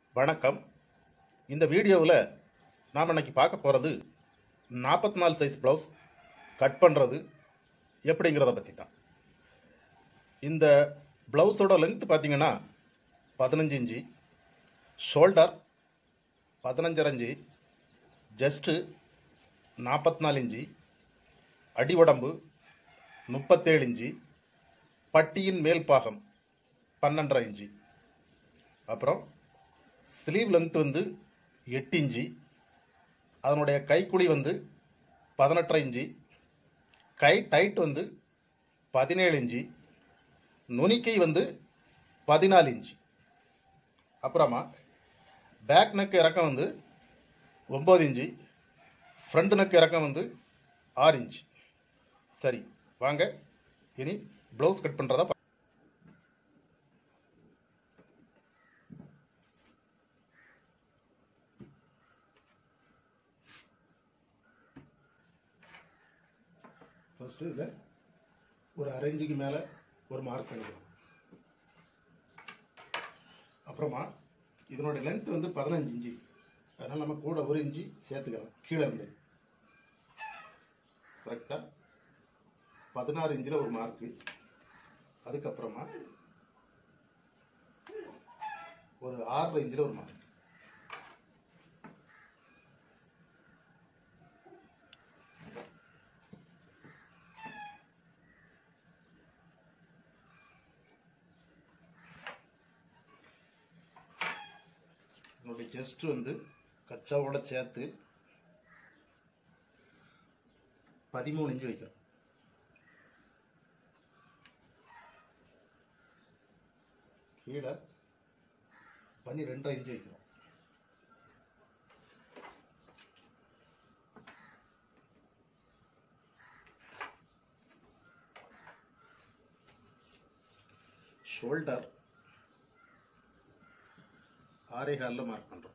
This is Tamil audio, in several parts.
வணக்கம் இந்த வீடியோவில் நாம் இன்னைக்கு பார்க்க போகிறது நாற்பத்தி நாலு சைஸ் ப்ளவுஸ் கட் பண்ணுறது எப்படிங்கிறத பற்றி தான் இந்த ப்ளவுஸோட லென்த் பார்த்தீங்கன்னா பதினஞ்சு இன்ச்சு ஷோல்டர் பதினஞ்சரை இன்ச்சு ஜஸ்ட்டு நாற்பத்தி நாலு இன்ச்சு அடி உடம்பு முப்பத்தேழு இன்ச்சு பட்டியின் மேல் பாகம் பன்னெண்டரை இன்ச்சு அப்புறம் ஸ்லீவ் லென்த் வந்து எட்டு இன்ச்சு அதனுடைய கைக்குழி வந்து பதினெட்டரை இன்ச்சு கை டைட் வந்து பதினேழு இன்ச்சு நுனிக்கை வந்து பதினாலு இன்ச்சு அப்புறமா பேக் நெக் இறக்கம் வந்து ஒம்பது இன்ச்சு ஃப்ரண்ட் நெக் இறக்கம் வந்து ஆறு இன்ச்சு சரி வாங்க இனி ப்ளவுஸ் கட் பண்ணுறதா ஃபஸ்ட்டு இதில் ஒரு அரை இன்ச்சுக்கு மேலே ஒரு மார்க் பண்ணிக்கலாம் அப்புறமா இதனுடைய லென்த் வந்து பதினஞ்சு இன்ச்சு அதனால் நம்ம கூட ஒரு இன்ச்சு சேர்த்துக்கலாம் கீழே இருந்து கரெக்டாக பதினாறு இன்ச்சில் ஒரு மார்க்கு அதுக்கப்புறமா ஒரு ஆறரை இன்ச்சில் ஒரு மார்க் என்னுடைய செஸ்ட் வந்து கச்சாவோட சேர்த்து பதிமூணு இன்ச்சு வைக்கிறோம் கீழே பன்னிரெண்டரை இன்ச்சு வைக்கிறோம் ஷோல்டர் ஆறே காலில் மார்க் பண்ணுறோம்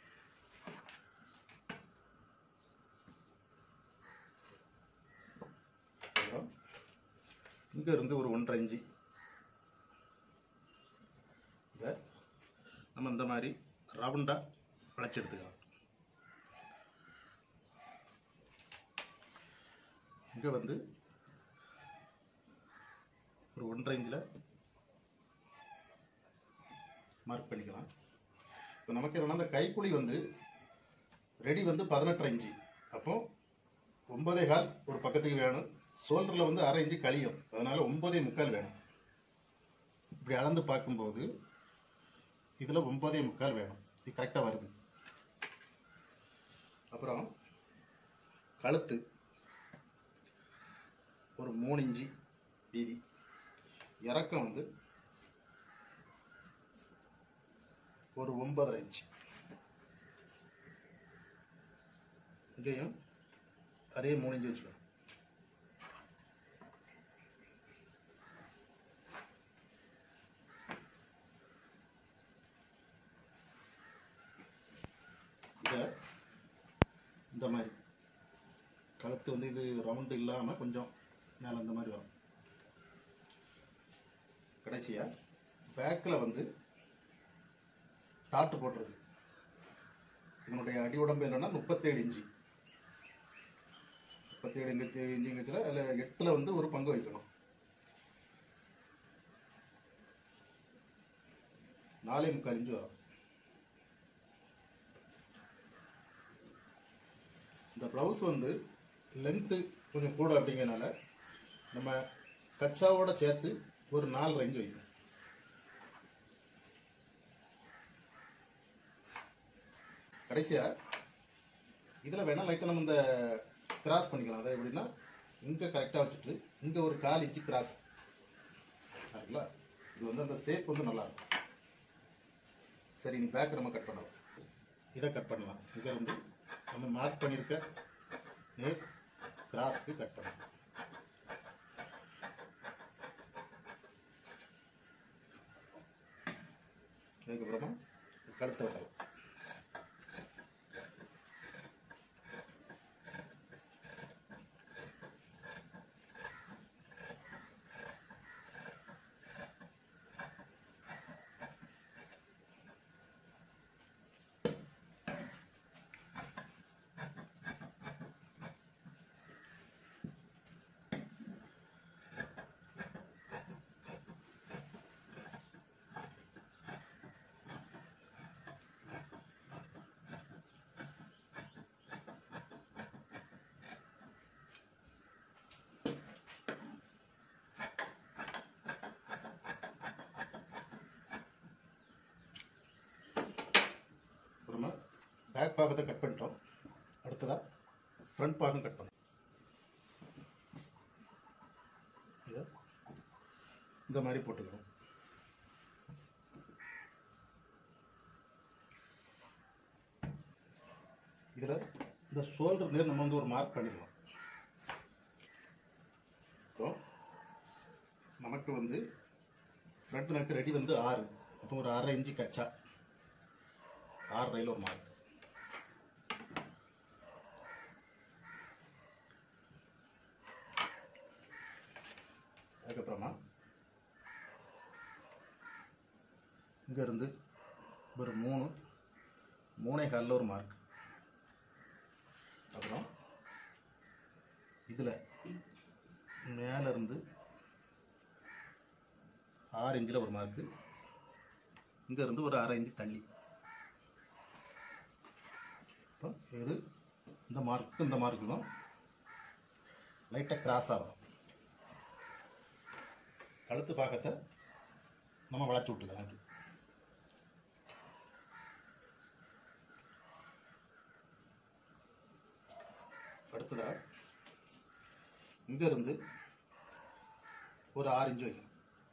இங்கே இருந்து ஒரு ஒன்றரை இன்ச்சு இதை நம்ம இந்த மாதிரி ரவுண்டாக வளைச்சி எடுத்துக்கலாம் இங்கே வந்து ஒரு ஒன்றரை இன்ச்சில் மார்க் பண்ணிக்கலாம் இப்போ நமக்கு என்னன்னா அந்த கைக்குழி வந்து ரெடி வந்து பதினெட்டரை இன்ச்சு அப்போ ஒன்பதே கால் ஒரு பக்கத்துக்கு வேணும் ஷோல்டரில் வந்து அரை இன்ச்சு கழியும் அதனால ஒன்பதே முக்கால் வேணும் இப்படி அளந்து பார்க்கும்போது இதில் ஒன்பதே முக்கால் வேணும் இது கரெக்டாக வருது அப்புறம் கழுத்து ஒரு மூணு இன்ச்சு வீதி இறக்கம் வந்து ஒரு ஒன்பதரை இன்ச்சு இங்கேயும் அதே மூணு இன்ச்சு வச்சுக்கணும் இதை இந்த மாதிரி கழுத்து வந்து இது ரவுண்டு இல்லாமல் கொஞ்சம் மேலே இந்த மாதிரி வரும் கடைசியாக பேக்கில் வந்து டாட்டு போடுறது இதனுடைய அடி உடம்பு என்னன்னா முப்பத்தேழு இன்ச்சு முப்பத்தேழு இன்ச்சு இன்ச்சுங்கச்சில் அதில் எட்டில் வந்து ஒரு பங்கு வைக்கணும் நாலே முக்கால் இன்ச்சு வரும் இந்த ப்ளவுஸ் வந்து லென்த்து கொஞ்சம் கூட அப்படிங்கிறனால நம்ம கச்சாவோட சேர்த்து ஒரு நாலு இன்ச்சு வைக்கணும் கடைசியாக இதில் வேணால் லைட்டாக நம்ம இந்த கிராஸ் பண்ணிக்கலாம் அதாவது எப்படின்னா இங்கே கரெக்டாக வச்சுட்டு இங்கே ஒரு கால் இன்ச்சு கிராஸ் சரிங்களா இது வந்து அந்த ஷேப் வந்து நல்லா இருக்கும் சரி நீ பேக் நம்ம கட் பண்ணலாம் இதை கட் பண்ணலாம் இங்கே வந்து நம்ம மார்க் பண்ணியிருக்க நேர் கிராஸ்க்கு கட் பண்ணலாம் அதுக்கப்புறமா கழுத்தை வெட்டலாம் பேக் பாகத்தை கட் பண்ணிட்டோம் அடுத்ததாக ஃப்ரண்ட் பாகம் கட் பண்ணோம் இதை இந்த மாதிரி போட்டுக்கணும் இதில் இந்த ஷோல்டர் நேர் நம்ம வந்து ஒரு மார்க் பண்ணிக்கலாம் இப்போ நமக்கு வந்து ஃப்ரண்ட் நெக் ரெடி வந்து ஆறு அப்போ ஒரு அரை இன்ச்சு கச்சா ஆறு ரயில் ஒரு மார்க் அதுக்கப்புறமா இங்க இருந்து ஒரு மூணு மூணே காலில் ஒரு மார்க் அப்புறம் இதில் மேலே இருந்து ஆறு இன்ச்சில் ஒரு மார்க்கு இங்க இருந்து ஒரு அரை இன்ச்சு தள்ளி இப்போ இது இந்த மார்க்கு இந்த மார்க்குக்கும் லைட்டாக கிராஸ் ஆகும் கழுத்து பாக்கத்தை நம்ம வளைச்சி விட்டுக்கலாம் அடுத்ததா இங்க இருந்து ஒரு ஆறு இன்ச்சு வைக்கணும்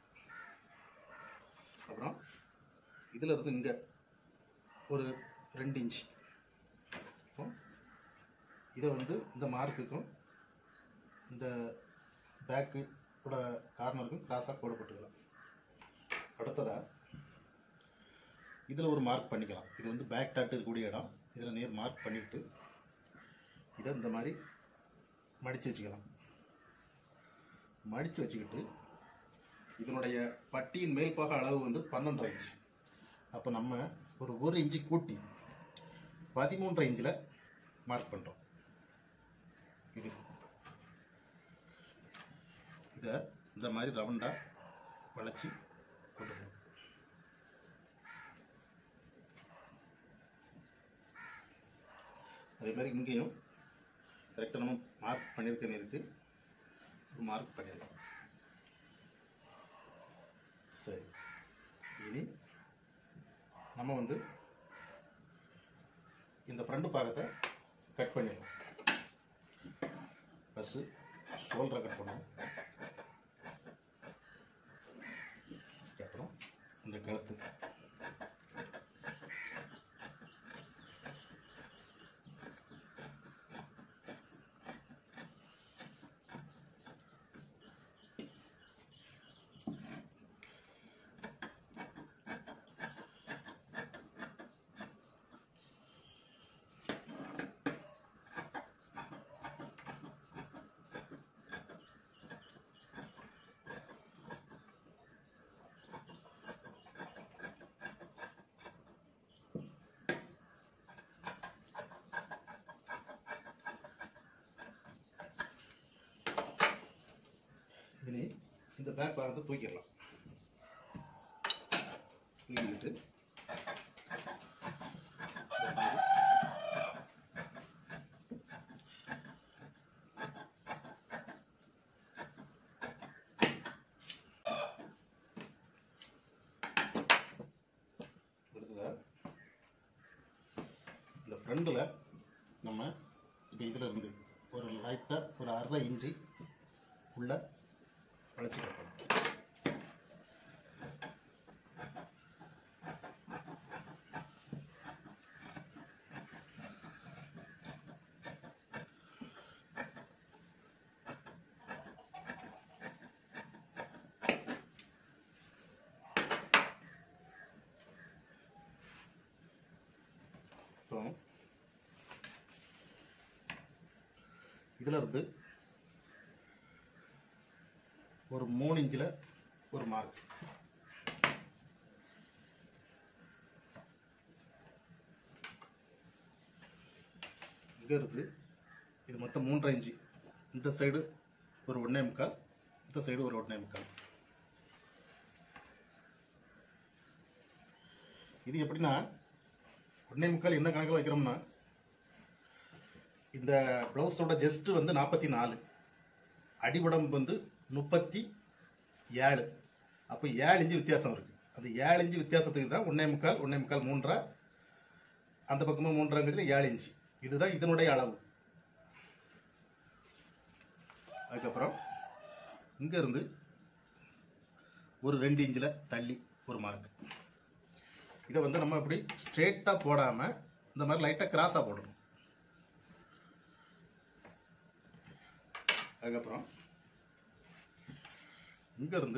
அப்புறம் இதுல இருந்து இங்க ஒரு ரெண்டு இன்ச் இப்போ இதை வந்து இந்த மார்க்குக்கும் இந்த பேக்கு கூட கார்னருக்கும் கிராஸாக கோடு போட்டுக்கலாம் அடுத்ததா இதில் ஒரு மார்க் பண்ணிக்கலாம் இது வந்து பேக் டாட் இருக்கக்கூடிய இடம் இதில் நேர் மார்க் பண்ணிட்டு இதை இந்த மாதிரி மடித்து வச்சுக்கலாம் மடித்து வச்சுக்கிட்டு இதனுடைய பட்டியின் மேல்பாக அளவு வந்து பன்னெண்டரை இன்ச் அப்போ நம்ம ஒரு ஒரு இன்ச்சு கூட்டி பதிமூன்றரை இன்ச்சில் மார்க் பண்ணுறோம் இது இதை இந்த மாதிரி ரவுண்டாக வளைச்சி போட்டுக்கணும் அதே மாதிரி இங்கேயும் கரெக்டாக நம்ம மார்க் பண்ணியிருக்க இருக்கு மார்க் பண்ணிடலாம் சரி இனி நம்ம வந்து இந்த ஃப்ரண்ட் பாகத்தை கட் பண்ணிடலாம் ஃபஸ்ட்டு ஷோல்டரை கட் பண்ணுவோம் அப்புறம் இந்த கழுத்து இனி இந்த பேக் பாகத்தை தூக்கிடலாம் தூக்கிட்டு இந்த மாதிரி அடுத்ததா இந்த ஃப்ரண்டில் நம்ம இப்போ இதில் இருந்து ஒரு லைட்டாக ஒரு அரை இன்ச்சு உள்ள வளைச்சி வைக்கணும் அப்புறம் இதில் இருந்து ஒரு மூணு இன்ச்சில் ஒரு மார்க் இங்கே இருந்து இது மொத்தம் மூன்றரை இன்ச்சு இந்த சைடு ஒரு ஒன்றே முக்கால் இந்த சைடு ஒரு ஒன்றே முக்கால் இது எப்படின்னா ஒன்றே முக்கால் என்ன கணக்கில் வைக்கிறோம்னா இந்த ப்ளவுஸோட ஜஸ்ட் வந்து நாற்பத்தி நாலு அடிபடம் வந்து முப்பத்தி ஏழு அப்போ ஏழு இன்ச்சு வித்தியாசம் இருக்கு அந்த ஏழு இன்ச்சு வித்தியாசத்துக்கு தான் ஒன்னே முக்கால் ஒன்னே முக்கால் மூன்றரை அந்த பக்கமும் மூன்றரை இன்ச்சில் ஏழு இன்ச்சு இதுதான் இதனுடைய அளவு அதுக்கப்புறம் இங்கேருந்து ஒரு ரெண்டு இன்ச்சில் தள்ளி ஒரு மார்க் இதை வந்து நம்ம இப்படி ஸ்ட்ரெயிட்டாக போடாமல் இந்த மாதிரி லைட்டாக கிராஸாக போடணும் அதுக்கப்புறம் இங்கேருந்து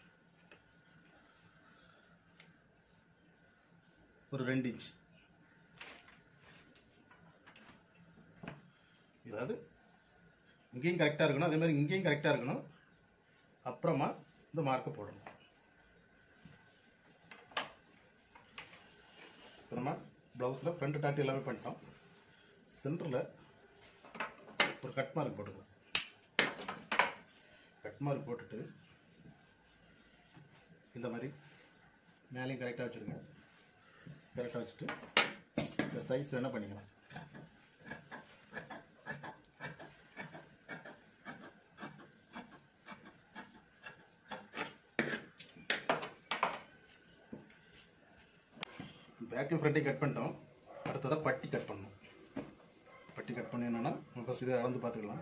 ஒரு ரெண்டு இன்ச் அதாவது இங்கேயும் கரெக்டாக இருக்கணும் அதே மாதிரி இங்கேயும் கரெக்டாக இருக்கணும் அப்புறமா இந்த மார்க்கை போடணும் இப்போ நம்ம ப்ளவுஸில் ஃப்ரண்ட் டாட் எல்லாமே பண்ணிட்டோம் சென்டரில் ஒரு கட் மார்க் போட்டுக்கலாம் கட் மார்க் போட்டுட்டு இந்த மாதிரி மேலேயும் கரெக்டாக வச்சுருங்க கரெக்டாக வச்சுட்டு இந்த சைஸ் வேணால் பண்ணிக்கலாம் பேக்கும் ஃப்ரண்ட்டையும் கட் பண்ணிட்டோம் அடுத்ததாக பட்டி கட் பண்ணணும் பட்டி கட் பண்ணி என்னென்னா ஃபஸ்ட் இதை அளந்து பார்த்துக்கலாம்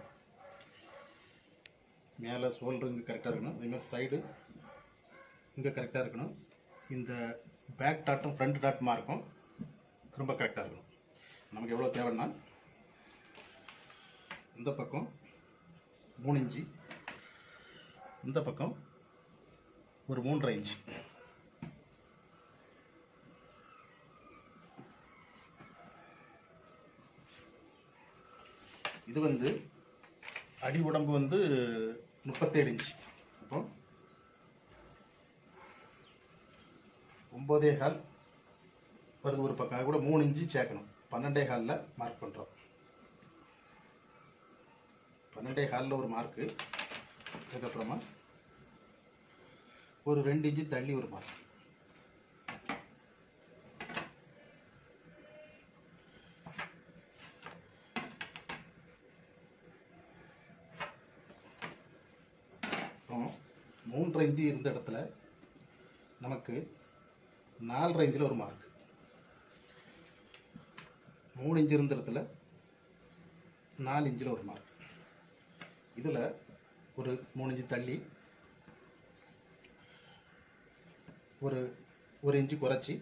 மேலே ஷோல்டர் இங்கே கரெக்டாக இருக்கணும் அதேமாதிரி சைடு இங்கே கரெக்டாக இருக்கணும் இந்த பேக் டாட்டும் ஃப்ரண்ட் டாட்டுமா இருக்கும் ரொம்ப கரெக்டாக இருக்கணும் நமக்கு எவ்வளோ தேவைன்னா இந்த பக்கம் மூணு இன்ச்சு இந்த பக்கம் ஒரு மூன்றரை இன்ச்சு இது வந்து அடி உடம்பு வந்து முப்பத்தேழு இன்ச் அப்போ ஒம்போதே கால் வருது ஒரு பக்கம் அது கூட மூணு இன்ச்சு சேர்க்கணும் பன்னெண்டே காலில் மார்க் பண்ணுறோம் பன்னெண்டே காலில் ஒரு மார்க்கு அதுக்கப்புறமா ஒரு ரெண்டு இன்ச்சு தள்ளி ஒரு மார்க் அப்புறம் மூன்றரை இன்ச்சு இருந்த இடத்துல நமக்கு நாலரை இன்ச்சில் ஒரு மார்க் மூணு இன்ச்சு இருந்த இடத்துல நாலு இன்ச்சில் ஒரு மார்க் இதில் ஒரு மூணு இன்ச்சு தள்ளி ஒரு ஒரு இன்ச்சு குறைச்சி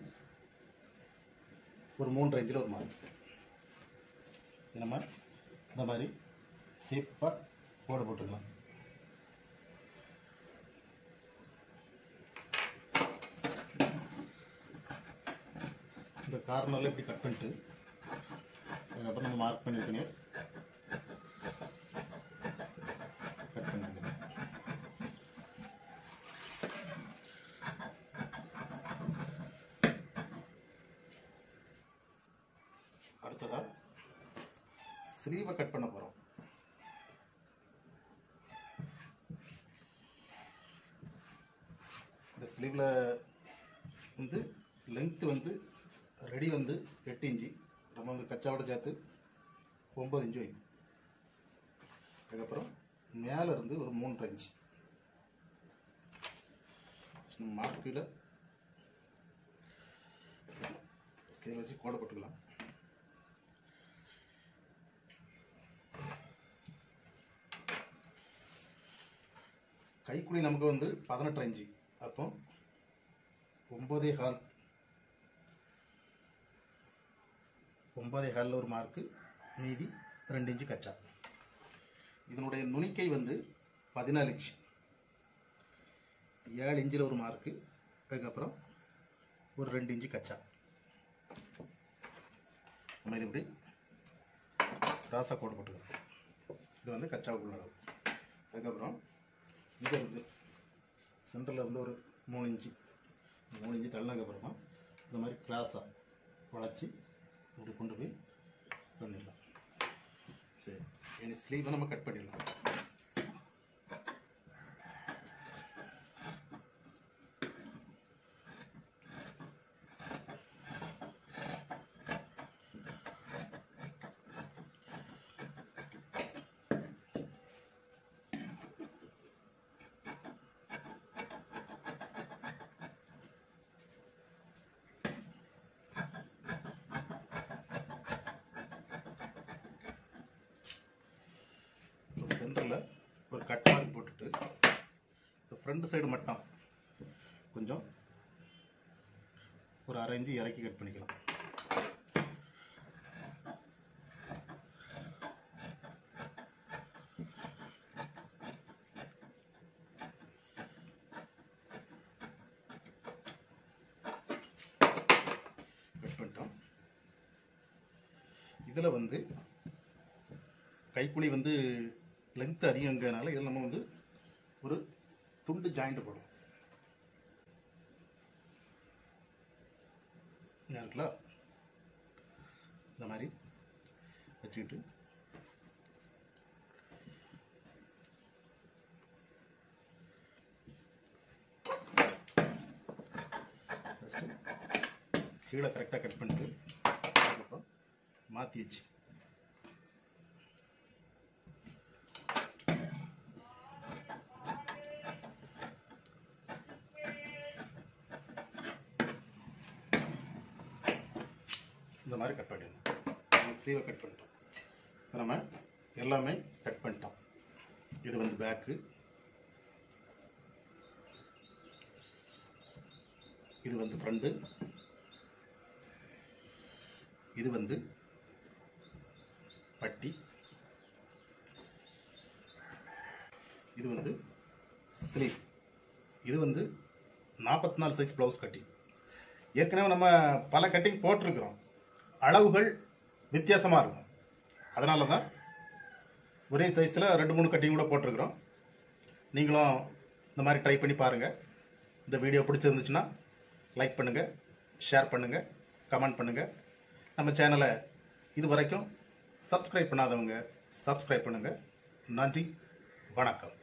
ஒரு மூன்றரை இன்ச்சில் ஒரு மார்க் இது நம்ம இந்த மாதிரி சேஃபாக போட போட்டுக்கலாம் இந்த கார்னரில் இப்படி கட் பண்ணிட்டு அதுக்கப்புறம் நம்ம மார்க் பண்ணியிருக்கேன் கட் பண்ணிருக்கேன் அடுத்ததா ஸ்லீவை கட் பண்ண போகிறோம் இந்த ஸ்லீவில் வந்து லென்த்து வந்து ரெடி வந்து எட்டு இன்ச்சு நம்ம வந்து கச்சாவோட சேர்த்து ஒம்பது இன்ச்சு வைக்கும் அதுக்கப்புறம் மேலே இருந்து ஒரு மூன்றரை இன்ச்சு மார்க்கில் ஸ்கேல் வச்சு கோடை போட்டுக்கலாம் கைக்குழி நமக்கு வந்து பதினெட்டு இன்ச்சு அப்போ ஒம்பதே கால் ஒன்பதே காலில் ஒரு மார்க்கு மீதி ரெண்டு இன்ச்சு கச்சா இதனுடைய நுனிக்கை வந்து பதினாலு இன்ச் ஏழு இன்ச்சில் ஒரு மார்க்கு அதுக்கப்புறம் ஒரு ரெண்டு இன்ச்சு கச்சா நம்ம இது இப்படி ராசா கோடு போட்டுக்கலாம் இது வந்து கச்சாவுக்குள்ள அளவு அதுக்கப்புறம் இங்கே இருந்து சென்டரில் இருந்து ஒரு மூணு இன்ச்சு மூணு இன்ச்சு தள்ளினதுக்கப்புறமா இந்த மாதிரி கிராஸாக வளைச்சி இப்படி கொண்டு போய் பண்ணிடலாம் சரி இனி ஸ்லீவை நம்ம கட் பண்ணிடலாம் ஃப்ரண்ட் சைடு மட்டும் கொஞ்சம் ஒரு அரை இன்ச்சு இறக்கி கட் பண்ணிக்கலாம் கட் பண்ணிட்டோம் இதில் வந்து கைக்குழி வந்து லென்த் அதிகங்கிறதுனால இதில் நம்ம வந்து ஒரு துண்டு ஜாயிண்ட் போடும் இருக்குல்ல இந்த மாதிரி வச்சுக்கிட்டு ஃபஸ்ட்டு கீழே கரெக்டாக கட் பண்ணிட்டு அதுக்கப்புறம் மாற்றி வச்சு இந்த மாதிரி கட் பண்ணிடணும் ஸ்லீவை கட் பண்ணிட்டோம் இப்ப நம்ம எல்லாமே கட் பண்ணிட்டோம் இது வந்து பேக்கு இது வந்து ஃப்ரண்ட்டு இது வந்து பட்டி இது வந்து ஸ்லீவ் இது வந்து நாற்பத்தி நாலு சைஸ் ப்ளவுஸ் கட்டிங் ஏற்கனவே நம்ம பல கட்டிங் போட்டிருக்கிறோம் அளவுகள் வித்தியாசமாக இருக்கும் அதனால தான் ஒரே சைஸில் ரெண்டு மூணு கட்டிங் கூட போட்டிருக்கிறோம் நீங்களும் இந்த மாதிரி ட்ரை பண்ணி பாருங்கள் இந்த வீடியோ பிடிச்சிருந்துச்சுன்னா லைக் பண்ணுங்கள் ஷேர் பண்ணுங்கள் கமெண்ட் பண்ணுங்கள் நம்ம சேனலை இது வரைக்கும் சப்ஸ்கிரைப் பண்ணாதவங்க சப்ஸ்கிரைப் பண்ணுங்கள் நன்றி வணக்கம்